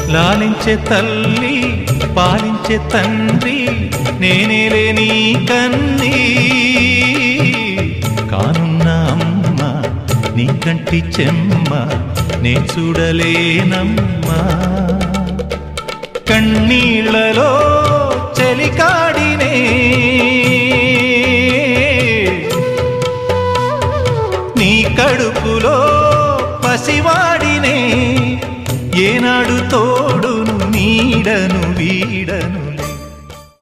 లాలించే తల్లి పాలించే తండ్రి నేనేలే నీ కన్నీ కానున్న అమ్మ నీ కంటి చెమ్మ నే చూడలేనమ్మా కన్నీళ్లలో చెలికాడినే నీ కడుపులో పసివాడినే ఏనాడు తోడును నీడను వీడను